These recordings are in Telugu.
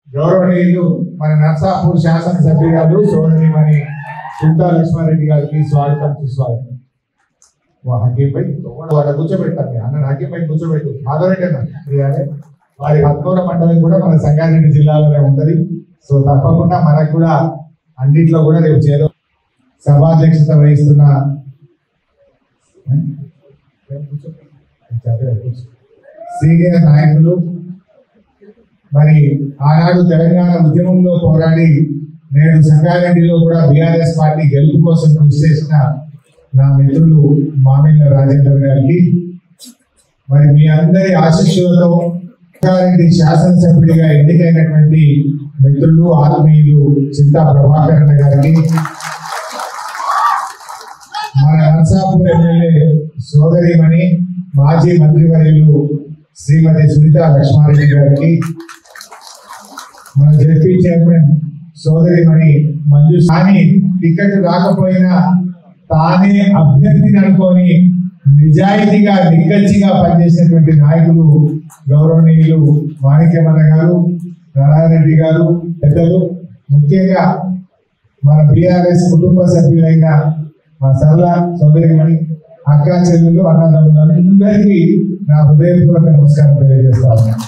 గౌరవనీయులు మన నర్సాపూర్ శాసనసభ్యురాలు సోదరిమణి చింతా లక్ష్మారెడ్డి గారికి స్వాగతం సుస్వాగతం వా హకీం భాయ్ వాళ్ళ కూర్చోబెట్టారు మీ అన్న హకీం భాయ్ కూర్చోబెట్టు మాధవరెడ్డి అన్న ప్రియాలే వారి హత్నూర మండలం కూడా మన సంగారెడ్డి జిల్లాలోనే ఉంటది సో తప్పకుండా మనకు కూడా అన్నింటిలో కూడా రేపు చేదో సభాధ్యక్షత వహిస్తున్న సీనియర్ నాయకులు మరి ఆనాడు తెలంగాణ ఉద్యమంలో పోరాడి నేడు సంగారెడ్డిలో కూడా బీఆర్ఎస్ పార్టీ గెలుపు కోసం కృషి చేసిన నా మిత్రులు మామిళ్ళ రాజేందర్ గారికి మరి మీ అందరి ఆశీస్సులతో సంగారెడ్డి శాసనసభ్యుడిగా ఎన్నికైనటువంటి మిత్రులు ఆత్మీయులు చింతా ప్రభాకరణ గారికి మన నరసాపూర్ ఎమ్మెల్యే సోదరిమణి మాజీ మంత్రివర్యులు శ్రీమతి సునీత లక్ష్మారెడ్డి గారికి మన జడ్పీ చైర్మన్ సోదరిమణి మంజు కానీ టికెట్ రాకపోయినా తానే అభ్యర్థిని అనుకొని నిజాయితీగా నిక్కచ్చిగా పనిచేసినటువంటి నాయకులు గౌరవనీయులు మాణిక్యమన్న గారు నారాయణరెడ్డి గారు పెద్దలు ముఖ్యంగా మన బీఆర్ఎస్ కుటుంబ సభ్యులైన మా సరళ సోదరిమణి అక్క చెల్లెలు అన్నదమ్ములు అందరికీ నా హృదయపూర్వక నమస్కారం తెలియజేస్తా ఉన్నాను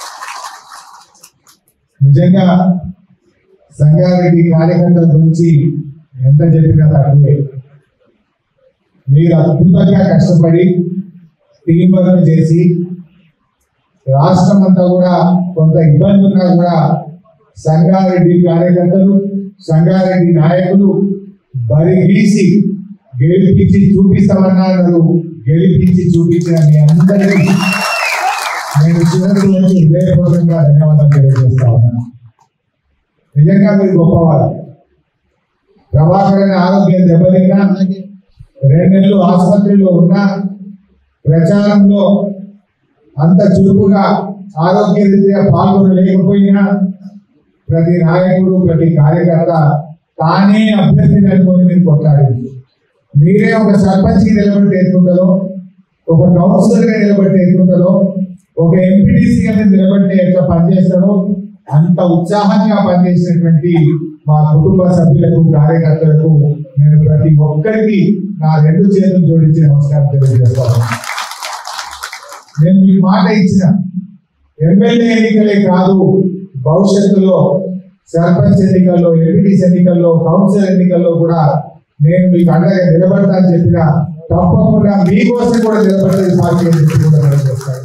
నిజంగా సంగారెడ్డి కార్యకర్తల గురించి ఎంత చెప్పినా తక్కువే మీరు అద్భుతంగా కష్టపడి టీం వర్క్ చేసి రాష్ట్రం అంతా కూడా కొంత ఇబ్బంది ఉన్నా కూడా సంగారెడ్డి కార్యకర్తలు సంగారెడ్డి నాయకులు బరి గీసి గెలిపించి చూపిస్తామన్నారు గెలిపించి చూపించిన మీ అందరికీ నేను చివరి నుంచి హృదయపూర్వకంగా ధన్యవాదాలు తెలియజేస్తా ఉన్నాను నిజంగా మీరు గొప్పవారు ప్రభాకరన్ ఆరోగ్యం దెబ్బతిన్నా రెండు నెలలు ఆసుపత్రిలో ఉన్నా ప్రచారంలో అంత చురుకుగా ఆరోగ్య రీత్యా పాల్గొనలేకపోయినా ప్రతి నాయకుడు ప్రతి కార్యకర్త తానే అభ్యర్థిని అనుకొని మీరు కొట్లాడారు మీరే ఒక సర్పంచ్కి నిలబడితే ఎట్లుంటుందో ఒక కౌన్సిలర్గా నిలబడితే ఎట్లుంటుందో ఒక ఎంపీటీసీగా నిలబడితే ఎట్లా పనిచేస్తాడో అంత ఉత్సాహంగా పనిచేసినటువంటి మా కుటుంబ సభ్యులకు కార్యకర్తలకు నేను ప్రతి ఒక్కరికి నా రెండు చేతులు జోడించి నమస్కారం తెలియజేస్తాను నేను మీకు మాట ఇచ్చిన ఎమ్మెల్యే ఎన్నికలే కాదు భవిష్యత్తులో సర్పంచ్ ఎన్నికల్లో ఎంపీటీసీ ఎన్నికల్లో కౌన్సిల్ ఎన్నికల్లో కూడా నేను మీకు అండగా నిలబడతానని చెప్పిన తప్పకుండా మీకోసం కూడా నిలబడేది పార్టీ అని చెప్పి కూడా నేను చెప్తాను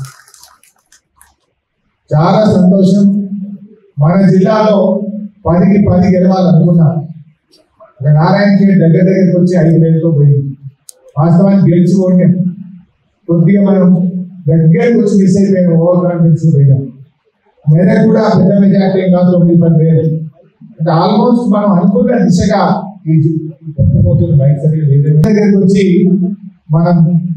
చాలా సంతోషం మన జిల్లాలో పదికి పది గెలవాలనుకున్నా ఒక నారాయణ ఖేడ్ దగ్గర దగ్గరికి వచ్చి ఐదు వేలతో పోయింది వాస్తవానికి గెలుచుకోండి కొద్దిగా మనం దగ్గరకు వచ్చి మిస్ అయిపోయాం ఓవర్ కాన్ఫిడెన్స్ పోయాం మెదక్ కూడా పెద్ద మెజార్టీ ఏం కాదు తొమ్మిది పది వేలు అంటే ఆల్మోస్ట్ మనం అనుకున్న దిశగా ఈ జి- పోతుంది బయట సరిగ్గా లేదు. దగ్గరికి వచ్చి మనం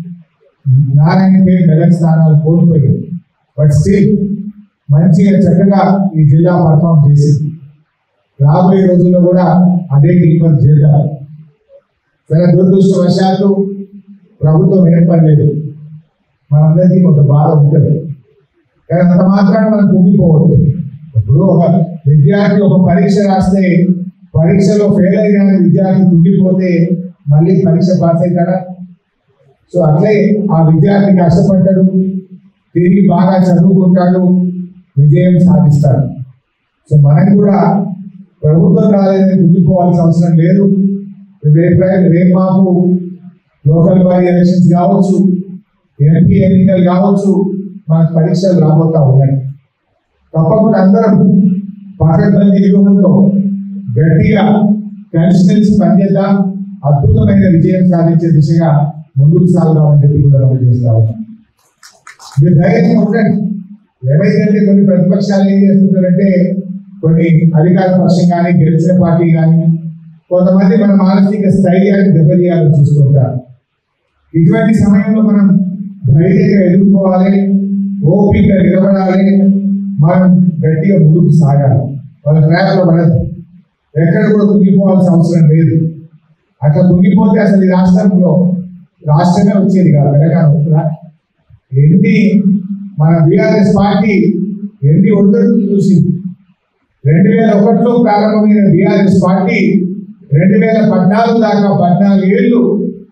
నారాయణ ఖేడ్ మెదక్ స్థానాలు కోల్పోయాం బట్ స్టిల్ మంచిగా చక్కగా ఈ జిల్లా పర్ఫామ్ చేసింది రాబోయే రోజుల్లో కూడా అదే టీం వర్క్ చేద్దాం సరే దురదృష్టవశాత్తు ప్రభుత్వం ఏర్పడలేదు మనందరికీ ఒక బాధ ఉంటుంది కానీ అంత మాత్రాన మనం కుంగిపోవద్దు ఇప్పుడు ఒక విద్యార్థి ఒక పరీక్ష రాస్తే పరీక్షలో ఫెయిల్ అయిన విద్యార్థి కుంగిపోతే మళ్ళీ పరీక్ష పాస్ అవుతాడా సో అట్లే ఆ విద్యార్థి కష్టపడ్డాడు తిరిగి బాగా చదువుకుంటాడు విజయం సాధిస్తాడు సో మనకు కూడా ప్రభుత్వం రాలేదని కుంగిపోవాల్సిన అవసరం లేదు రేపు రేపు మాకు లోకల్ బాడీ ఎలక్షన్స్ కావచ్చు ఎంపీ ఎన్నికలు కావచ్చు మనకు పరీక్షలు రాబోతా ఉన్నాయి తప్పకుండా అందరం పకడ్బందీ వ్యూహంతో గట్టిగా కలిసిమెలిసి పనిచేద్దాం అద్భుతమైన విజయం సాధించే దిశగా ముందుకు సాగుదామని చెప్పి కూడా మనం చేస్తా ఉన్నాం మీరు ధైర్యంగా ఉండండి ఏమైందంటే కొన్ని ప్రతిపక్షాలు ఏం చేస్తుంటారంటే కొన్ని అధికార పక్షం కానీ గెలిచిన పార్టీ కానీ కొంతమంది మన మానసిక స్థైర్యాన్ని దెబ్బతీయాలని చూస్తుంటారు ఇటువంటి సమయంలో మనం ధైర్యంగా ఎదుర్కోవాలి ఓపిక నిలబడాలి మనం గట్టిగా ముందుకు సాగాలి వాళ్ళ ట్రాక్లో పడదు ఎక్కడ కూడా కుంగిపోవాల్సిన అవసరం లేదు అట్లా కుంగిపోతే అసలు ఈ రాష్ట్రంలో రాష్ట్రమే వచ్చేది కాదు తెలంగాణ వస్తుందా ఎన్ని మన బీఆర్ఎస్ పార్టీ ఎన్ని ఒడ్డు చూసింది రెండు వేల ఒకటిలో ప్రారంభమైన బీఆర్ఎస్ పార్టీ రెండు వేల పద్నాలుగు దాకా పద్నాలుగు ఏళ్ళు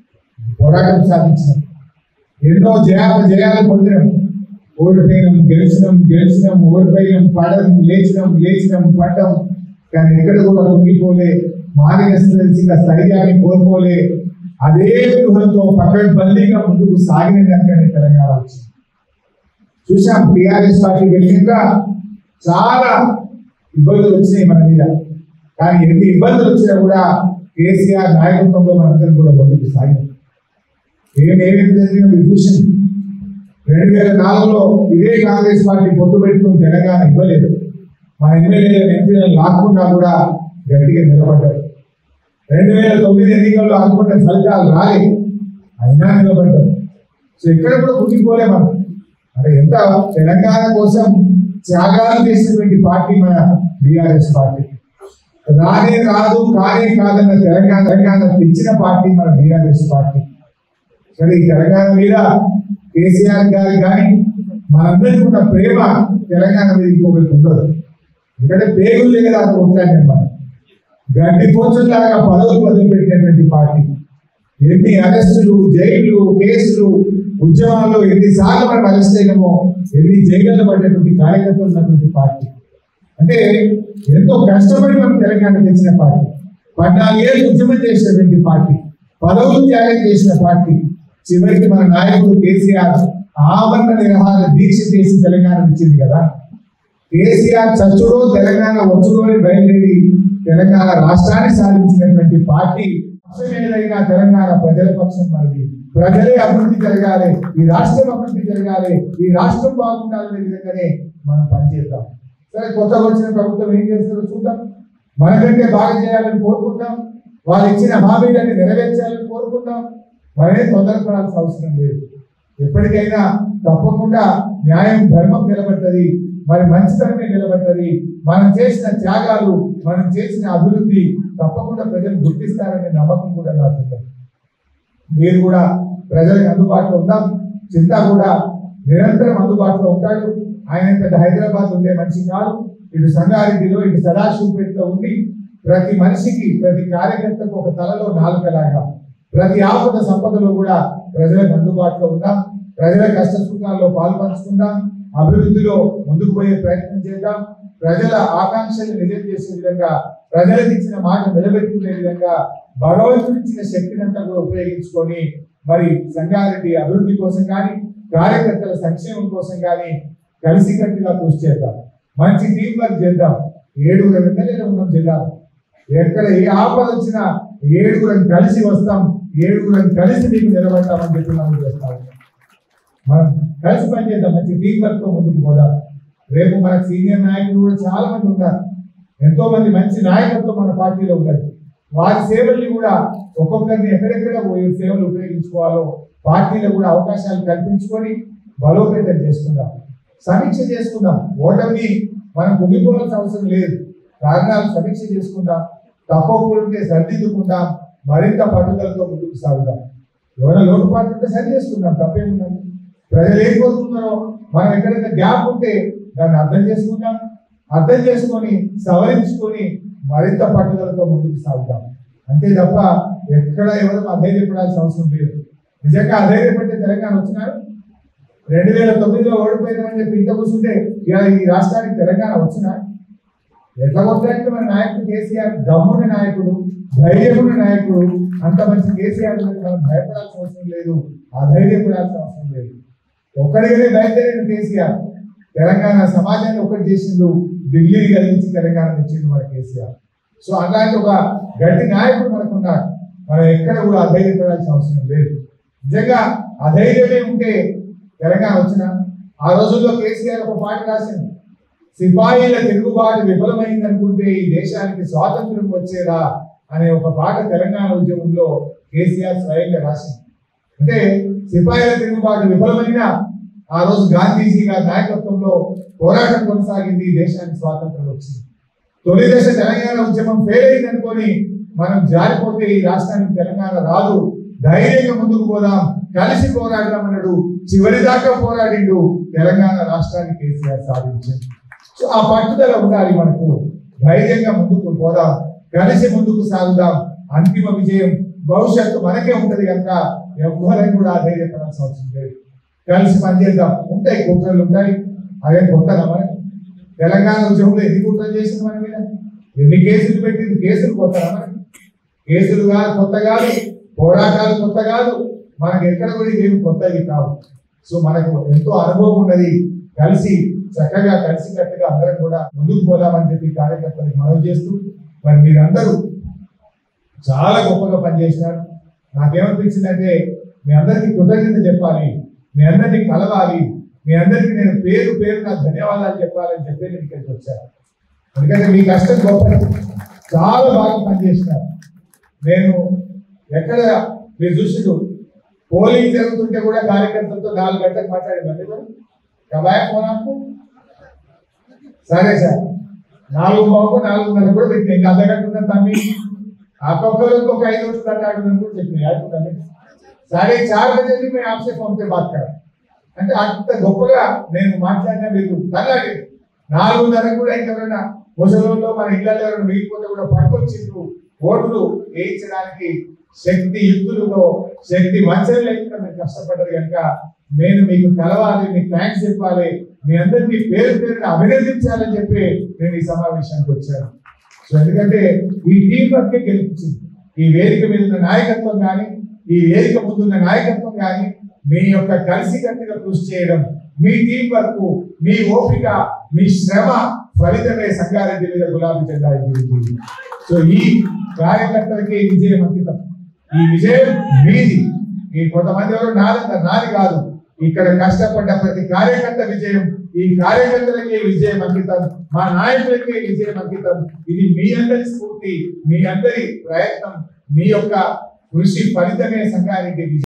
పోరాటం సాధించినాం ఎన్నో జయాలు జయాలు పొందినాం ఓడిపోయినాం గెలిచినాం గెలిచినాం ఓడిపోయినాం పడడం లేచినాం లేచినాం పడ్డం కానీ ఎక్కడ కూడా కుంగిపోలే మానసిక స్థైర్యాన్ని కోల్పోలే అదే వ్యూహంతో పకడ్బందీగా ముందుకు సాగిన కనుక తెలంగాణ వచ్చింది చూసాం టిఆర్ఎస్ పార్టీ వెళ్ళినాక చాలా ఇబ్బందులు వచ్చినాయి మన మీద కానీ ఎన్ని ఇబ్బందులు వచ్చినా కూడా కేసీఆర్ నాయకత్వంలో మనందరం కూడా ముందుకు సాగాం ఏమేమి జరిగిన మీరు చూసింది రెండు వేల నాలుగులో ఇదే కాంగ్రెస్ పార్టీ పొత్తు పెట్టుకుని తెలంగాణ ఇవ్వలేదు మన ఎమ్మెల్యే ఎంపీలను లాక్కుండా కూడా గట్టిగా నిలబడ్డారు రెండు వేల తొమ్మిది ఎన్నికల్లో అనుకున్న ఫలితాలు రాలేదు అయినా నిలబడ్డారు సో ఇక్కడ కూడా కుంగిపోలే మనం అంటే ఎంత తెలంగాణ కోసం త్యాగాలు చేసినటువంటి పార్టీ మన బీఆర్ఎస్ పార్టీ రానే రాదు కానే కాదన్న తెలంగాణ తెలంగాణ తెచ్చిన పార్టీ మన బీఆర్ఎస్ పార్టీ సరే ఈ తెలంగాణ మీద కేసీఆర్ గారి కానీ మనందరికీ ఉన్న ప్రేమ తెలంగాణ మీద ఇంకొకరికి ఉండదు ఎందుకంటే పేగులు లేదా అక్కడ ఉంటాను మనం గడ్డి పోచల్లాగా పదవులు వదిలిపెట్టినటువంటి పార్టీ ఎన్ని అరెస్టులు జైలు కేసులు ఉద్యమాల్లో ఎన్నిసార్లు మనం అరెస్ట్ అయినామో ఎన్ని జైళ్ళలో పడినటువంటి కార్యకర్తలు ఉన్నటువంటి పార్టీ అంటే ఎంతో కష్టపడి మనం తెలంగాణ తెచ్చిన పార్టీ పద్నాలుగేళ్ళు ఉద్యమం చేసినటువంటి పార్టీ పదవులు త్యాగం చేసిన పార్టీ చివరికి మన నాయకుడు కేసీఆర్ ఆవరణ నిరహార దీక్ష చేసి తెలంగాణ ఇచ్చింది కదా కేసీఆర్ చచ్చుడో తెలంగాణ వచ్చుడో అని బయలుదేరి తెలంగాణ రాష్ట్రాన్ని సాధించినటువంటి పార్టీ పక్షం ఏదైనా తెలంగాణ ప్రజల పక్షం మనది ప్రజలే అభివృద్ధి జరగాలి ఈ రాష్ట్రం అభివృద్ధి జరగాలి ఈ రాష్ట్రం బాగుండాలనే విధంగానే మనం పనిచేద్దాం సరే కొత్తగా వచ్చిన ప్రభుత్వం ఏం చేస్తారో చూద్దాం మనకంటే బాగా చేయాలని కోరుకుందాం వాళ్ళు ఇచ్చిన హామీలన్నీ నెరవేర్చాలని కోరుకుందాం మనమే తొందరపడాల్సిన అవసరం లేదు ఎప్పటికైనా తప్పకుండా న్యాయం ధర్మం నిలబడ్డది మరి మంచితనమే నిలబడ్డది మనం చేసిన త్యాగాలు మనం చేసిన అభివృద్ధి తప్పకుండా ప్రజలు గుర్తిస్తారనే నమ్మకం కూడా నాకు ఉంది. మీరు కూడా ప్రజలకు అందుబాటులో ఉందాం చింత కూడా నిరంతరం అందుబాటులో ఉంటాడు ఆయన పెద్ద హైదరాబాద్ ఉండే మనిషి కాదు ఇటు సంగారెడ్డిలో ఇటు సదాశివపేటలో ఉండి ప్రతి మనిషికి ప్రతి కార్యకర్తకు ఒక తలలో నాలుకలాగా ప్రతి ఆపద సంపదలో కూడా ప్రజలకు అందుబాటులో ఉందాం ప్రజల కష్ట సుఖాల్లో పాల్పంచుకుందాం అభివృద్ధిలో ముందుకు పోయే ప్రయత్నం చేద్దాం ప్రజల ఆకాంక్షలు నిజం చేసే విధంగా ప్రజలకు ఇచ్చిన మాట నిలబెట్టుకునే విధంగా భగవంతుడు ఇచ్చిన శక్తిని అంతా కూడా ఉపయోగించుకొని మరి సంగారెడ్డి అభివృద్ధి కోసం కానీ కార్యకర్తల సంక్షేమం కోసం కానీ కలిసికట్టుగా కృషి చేద్దాం మంచి టీం వర్క్ చేద్దాం ఏడుగురు ఎమ్మెల్యేలు ఉన్నాం జిల్లాలో ఎక్కడ ఏ ఆపద వచ్చినా ఏడుగురం కలిసి వస్తాం ఏడుగురం కలిసి మీకు నిలబడతామని చెప్పి మనం చేస్తాం మనం కలిసి పనిచేద్దాం మంచి టీం వర్క్ తో ముందుకు పోదాం రేపు మన సీనియర్ నాయకులు కూడా చాలా మంది ఉన్నారు ఎంతో మంది మంచి నాయకత్వం మన పార్టీలో ఉన్నది వారి సేవల్ని కూడా ఒక్కొక్కరిని ఎక్కడెక్కడ పోయి సేవలు ఉపయోగించుకోవాలో పార్టీలో కూడా అవకాశాలు కల్పించుకొని బలోపేతం చేసుకుందాం సమీక్ష చేసుకుందాం ఓటమిని మనం కుంగిపోవాల్సిన అవసరం లేదు కారణాలు సమీక్ష చేసుకుందాం తప్పకుండా ఉంటే సరిదిద్దుకుందాం మరింత పట్టుదలతో ముందుకు సాగుదాం ఎవరైనా లోటుపాటు ఉంటే సరి చేసుకుందాం తప్పేముందండి ప్రజలు ఏం కోరుతున్నారో మనం ఎక్కడైనా గ్యాప్ ఉంటే దాన్ని అర్థం చేసుకుందాం అర్థం చేసుకొని సవరించుకొని మరింత పట్టుదలతో ముందుకు సాగుతాం అంతే తప్ప ఎక్కడ ఎవరు అధైర్యపడాల్సిన అవసరం లేదు నిజంగా అధైర్యపడితే తెలంగాణ వచ్చినారు రెండు వేల తొమ్మిదిలో ఓడిపోయిందని చెప్పి ఇంత కూర్చుంటే ఇలా ఈ రాష్ట్రానికి తెలంగాణ వచ్చినా ఎట్లా కొట్టాలంటే మన నాయకుడు కేసీఆర్ దమ్మున్న నాయకుడు ధైర్యమున్న నాయకుడు అంత మంచి కేసీఆర్ గురించి మనం భయపడాల్సిన అవసరం లేదు అధైర్యపడాల్సిన అవసరం లేదు ఒక్కడిగానే బయలుదేరిన కేసీఆర్ తెలంగాణ సమాజాన్ని ఒకటి చేసిండు ఢిల్లీని కలిగించి తెలంగాణ ఇచ్చిండు మన కేసీఆర్ సో అలాంటి ఒక గట్టి నాయకుడు మనకు ఉన్నారు మనం ఎక్కడ కూడా అధైర్యపడాల్సిన అవసరం లేదు నిజంగా అధైర్యమే ఉంటే తెలంగాణ వచ్చిన ఆ రోజుల్లో కేసీఆర్ ఒక పాట రాసింది సిపాయిల తిరుగుబాటు విఫలమైంది అనుకుంటే ఈ దేశానికి స్వాతంత్రం వచ్చేదా అనే ఒక పాట తెలంగాణ ఉద్యమంలో కేసీఆర్ స్వయంగా రాసింది అంటే సిపాయిల తిరుగుబాటు విఫలమైన ఆ రోజు గాంధీజీ గారి నాయకత్వంలో పోరాటం కొనసాగింది ఈ దేశానికి స్వాతంత్రం వచ్చింది తొలి దశ తెలంగాణ ఉద్యమం ఫెయిల్ అయింది అనుకొని మనం జారిపోతే ఈ రాష్ట్రానికి తెలంగాణ రాదు ధైర్యంగా ముందుకు పోదాం కలిసి పోరాడదాం అన్నాడు చివరి దాకా పోరాడిండు తెలంగాణ రాష్ట్రాన్ని కేసీఆర్ సాధించింది సో ఆ పట్టుదల ఉండాలి మనకు ధైర్యంగా ముందుకు పోదాం కలిసి ముందుకు సాగుదాం అంతిమ విజయం భవిష్యత్తు మనకే ఉంటది కనుక ఎవరైనా కూడా ధైర్యపడాల్సిన అవసరం లేదు కలిసి పనిచేద్దాం ఉంటాయి కుట్రలు ఉంటాయి అదే కొత్తగా మరి తెలంగాణ ఉద్యమంలో ఎన్ని కుట్రలు చేసింది మన మీద ఎన్ని కేసులు పెట్టింది కేసులు కొత్తగా మరి కేసులు కాదు కొత్త కాదు పోరాటాలు కొత్త కాదు మనకి ఎక్కడ కూడా ఇవేమి కొత్తవి కావు సో మనకు ఎంతో అనుభవం ఉన్నది కలిసి చక్కగా కలిసి కట్టుగా అందరం కూడా ముందుకు పోదామని చెప్పి కార్యకర్తలకు మనవి చేస్తూ మరి మీరందరూ చాలా గొప్పగా పనిచేసినారు నాకేమనిపించిందంటే మీ అందరికీ కృతజ్ఞత చెప్పాలి మీ అందరినీ కలవాలి మీ అందరికీ నేను పేరు పేరు నా ధన్యవాదాలు చెప్పాలని చెప్పి నేను ఇక్కడికి వచ్చాను ఎందుకంటే మీ కష్టం గొప్ప చాలా బాగా పనిచేసినారు నేను ఎక్కడ మీరు చూసిండు పోలింగ్ జరుగుతుంటే కూడా కార్యకర్తలతో నాలుగు గంటలకు మాట్లాడింది కబాయ ఫోనాకు సరే సార్ నాలుగు బాబు నాలుగున్నర కూడా పెట్టిన ఇంకా అర్ధ గంట ఉన్నది తమ్మి ఒక్కొక్కరికి ఒక ఐదు రోజులు అన్నాడు అని కూడా చెప్పిన యాడుకుంటాను సాడే చార్ బజే भी मैं आपसे फोन पे बात करा అంటే అంత గొప్పగా నేను మాట్లాడినా మీరు తల్లాడి నాలుగున్నర కూడా ఇంకెవరైనా ముసలిలో మన ఇళ్ళలో ఎవరైనా మిగిలిపోతే కూడా పట్టుకొచ్చిండ్రు ఓట్లు వేయించడానికి శక్తి యుక్తులతో శక్తి వంచన లేకుండా మీరు కష్టపడ్డారు కనుక నేను మీకు కలవాలి మీకు థ్యాంక్స్ చెప్పాలి మీ అందరినీ పేరు పేరున అభినందించాలని చెప్పి నేను ఈ సమావేశానికి వచ్చాను సో ఎందుకంటే ఈ టీం వర్కే గెలిపించింది ఈ వేదిక మీద ఉన్న నాయకత్వం కానీ ఈ వేదిక ముందున్న నాయకత్వం కానీ మీ యొక్క కలిసికట్టుగా కృషి చేయడం మీ టీం వర్క్ మీ ఓపిక మీ శ్రమ ఫలితమే సంగారెడ్డి మీద గులాబీ జెండా ఎగిరింది సో ఈ కార్యకర్తలకి విజయం అంకితం ఈ విజయం మీది ఈ కొంతమంది ఎవరు నాదంట నాది కాదు ఇక్కడ కష్టపడ్డ ప్రతి కార్యకర్త విజయం ఈ కార్యకర్తలకి విజయం అంకితం మా నాయకులకి విజయం అంకితం ఇది మీ అందరి స్ఫూర్తి మీ అందరి ప్రయత్నం మీ యొక్క కృషి ఫలితమే సంగారెడ్డి విజయం